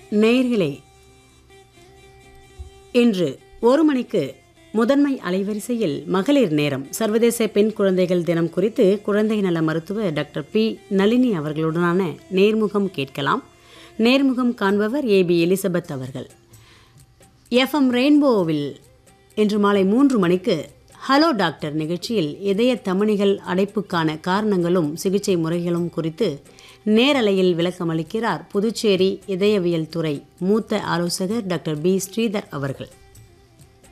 நேயர்களே இன்று ஒரு மணிக்கு முதன்மை அலைவரிசையில் மகளிர் நேரம் சர்வதேச பெண் குழந்தைகள் தினம் குறித்து குழந்தை நல மருத்துவர் டாக்டர் பி நளினி அவர்களுடனான நேர்முகம் கேட்கலாம் நேர்முகம் காண்பவர் ஏ பி எலிசபெத் அவர்கள் எஃப்எம் ரெயின்போவில் இன்று மாலை மூன்று மணிக்கு ஹலோ டாக்டர் நிகழ்ச்சியில் இதய தமனிகள் அடைப்புக்கான காரணங்களும் சிகிச்சை முறைகளும் குறித்து நேரலையில் விளக்கமளிக்கிறார் புதுச்சேரி இதயவியல் துறை மூத்த ஆலோசகர் டாக்டர் பி ஸ்ரீதர் அவர்கள்